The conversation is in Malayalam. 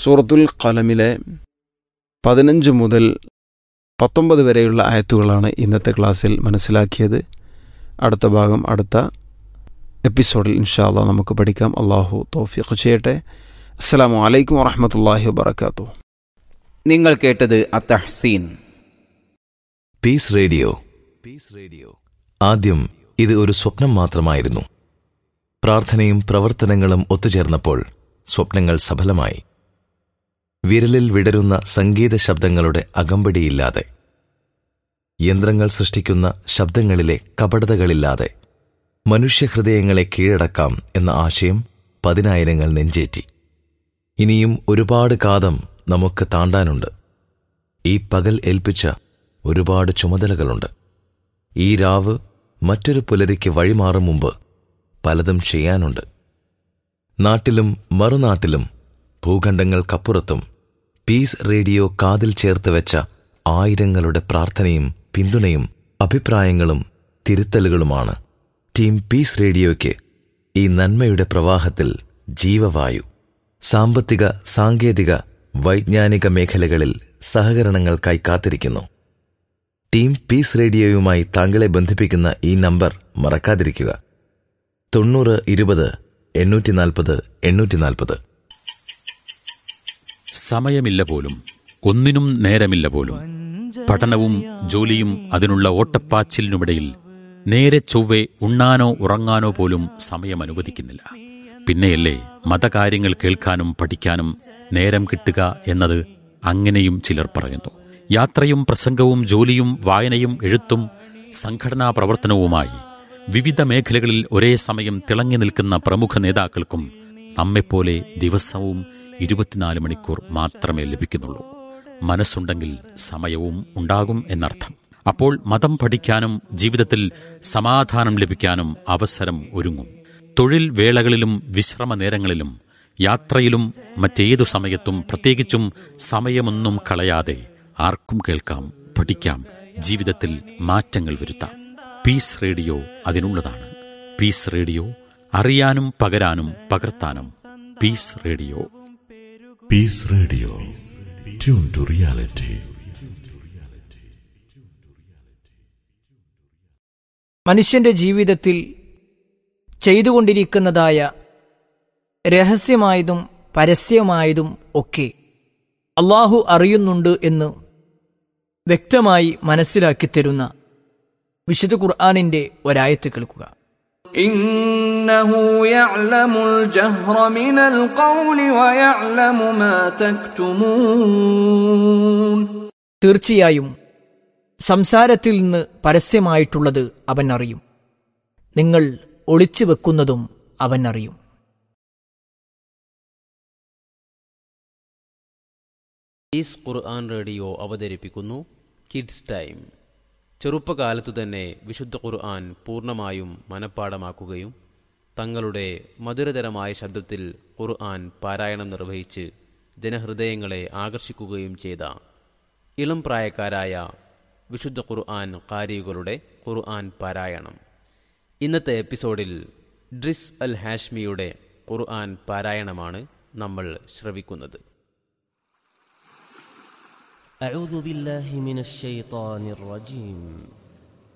സൂറത്തുൽ കലമിലെ പതിനഞ്ച് മുതൽ പത്തൊമ്പത് വരെയുള്ള ആയത്തുകളാണ് ഇന്നത്തെ ക്ലാസ്സിൽ മനസ്സിലാക്കിയത് അടുത്ത ഭാഗം അടുത്ത എപ്പിസോഡിൽ ഇൻഷാല്ല നമുക്ക് പഠിക്കാം അള്ളാഹു തോഫിഖ് ചെയ്യട്ടെ അസ്സാം വലൈക്കും വാഹമത്തല്ലാഹി വാബർക്കാത്തു നിങ്ങൾ കേട്ടത് അത്തഹ്സീൻ പീസ് റേഡിയോ പീസ് റേഡിയോ ആദ്യം ഇത് ഒരു സ്വപ്നം മാത്രമായിരുന്നു പ്രാർത്ഥനയും പ്രവർത്തനങ്ങളും ഒത്തുചേർന്നപ്പോൾ സ്വപ്നങ്ങൾ സഫലമായി വിരലിൽ വിടരുന്ന സംഗീത ശബ്ദങ്ങളുടെ അകമ്പടിയില്ലാതെ യന്ത്രങ്ങൾ സൃഷ്ടിക്കുന്ന ശബ്ദങ്ങളിലെ കപടതകളില്ലാതെ മനുഷ്യഹൃദയങ്ങളെ കീഴടക്കാം എന്ന ആശയം പതിനായിരങ്ങൾ നെഞ്ചേറ്റി ഇനിയും ഒരുപാട് കാതം നമുക്ക് താണ്ടാനുണ്ട് ഈ പകൽ ഏൽപ്പിച്ച ഒരുപാട് ചുമതലകളുണ്ട് ഈ രാവ് മറ്റൊരു പുലരിക്ക് വഴിമാറും മുമ്പ് പലതും ചെയ്യാനുണ്ട് നാട്ടിലും മറുനാട്ടിലും ഭൂഖണ്ഡങ്ങൾക്കപ്പുറത്തും പീസ് റേഡിയോ കാതിൽ ചേർത്ത് വെച്ച ആയിരങ്ങളുടെ പ്രാർത്ഥനയും പിന്തുണയും അഭിപ്രായങ്ങളും തിരുത്തലുകളുമാണ് ടീം പീസ് റേഡിയോയ്ക്ക് ഈ നന്മയുടെ പ്രവാഹത്തിൽ ജീവവായു സാമ്പത്തിക സാങ്കേതിക വൈജ്ഞാനിക മേഖലകളിൽ സഹകരണങ്ങൾക്കായി കാത്തിരിക്കുന്നു ടീം പീസ് റേഡിയോയുമായി താങ്കളെ ബന്ധിപ്പിക്കുന്ന ഈ നമ്പർ മറക്കാതിരിക്കുക തൊണ്ണൂറ് ഇരുപത് എണ്ണൂറ്റി നാൽപ്പത് എണ്ണൂറ്റി നാൽപ്പത് സമയമില്ല പോലും ഒന്നിനും നേരമില്ല പോലും പഠനവും ജോലിയും അതിനുള്ള ഓട്ടപ്പാച്ചിലിനുമിടയിൽ നേരെ ചൊവ്വെ ഉണ്ണാനോ ഉറങ്ങാനോ പോലും സമയം അനുവദിക്കുന്നില്ല പിന്നെയല്ലേ മതകാര്യങ്ങൾ കേൾക്കാനും പഠിക്കാനും നേരം കിട്ടുക എന്നത് അങ്ങനെയും ചിലർ പറയുന്നു യാത്രയും പ്രസംഗവും ജോലിയും വായനയും എഴുത്തും സംഘടനാ പ്രവർത്തനവുമായി വിവിധ മേഖലകളിൽ ഒരേ സമയം തിളങ്ങി നിൽക്കുന്ന പ്രമുഖ നേതാക്കൾക്കും നമ്മെപ്പോലെ ദിവസവും ഇരുപത്തിനാല് മണിക്കൂർ മാത്രമേ ലഭിക്കുന്നുള്ളൂ മനസ്സുണ്ടെങ്കിൽ സമയവും ഉണ്ടാകും എന്നർത്ഥം അപ്പോൾ മതം പഠിക്കാനും ജീവിതത്തിൽ സമാധാനം ലഭിക്കാനും അവസരം ഒരുങ്ങും തൊഴിൽ വേളകളിലും വിശ്രമ നേരങ്ങളിലും യാത്രയിലും മറ്റേതു സമയത്തും പ്രത്യേകിച്ചും സമയമൊന്നും കളയാതെ ആർക്കും കേൾക്കാം പഠിക്കാം ജീവിതത്തിൽ മാറ്റങ്ങൾ വരുത്താം പീസ് റേഡിയോ അതിനുള്ളതാണ് പീസ് റേഡിയോ അറിയാനും പകരാനും പകർത്താനും Peace Radio Peace Radio. Tune to reality. മനുഷ്യന്റെ ജീവിതത്തിൽ ചെയ്തുകൊണ്ടിരിക്കുന്നതായ രഹസ്യമായതും പരസ്യമായതും ഒക്കെ അള്ളാഹു അറിയുന്നുണ്ട് എന്ന് വ്യക്തമായി മനസ്സിലാക്കി തരുന്ന വിശുദ്ധ ഖുർആാനിന്റെ ഒരായത്ത് കേൾക്കുക إنه يعلم الجهر من القول ويعلم ما تكتمون തീർച്ചയായും സംസാരത്തിൽ നിന്ന് പരസ്യമായിട്ടുള്ളത് അവൻ അറിയും നിങ്ങൾ ഒളിച്ചു വെക്കുന്നതും അവൻ അറിയും ഈസ് ഖുർആൻ റേഡിയോ അവതരിപ്പിക്കുന്നു കിഡ്സ് ടൈം ചെറുപ്പകാലത്തു തന്നെ വിശുദ്ധ ഖുർആൻ പൂർണ്ണമായും മനഃപ്പാടമാക്കുകയും തങ്ങളുടെ മധുരതരമായ ശബ്ദത്തിൽ ഖുർആൻ പാരായണം നിർവഹിച്ച് ജനഹൃദയങ്ങളെ ആകർഷിക്കുകയും ചെയ്ത ഇളം പ്രായക്കാരായ വിശുദ്ധ ഖുർആൻ കാരികളുടെ ഖുർആൻ പാരായണം ഇന്നത്തെ എപ്പിസോഡിൽ ഡ്രിസ് അൽ ഹാഷ്മിയുടെ ഖുർആൻ പാരായണമാണ് നമ്മൾ ശ്രവിക്കുന്നത് أعوذ بالله من الشيطان الرجيم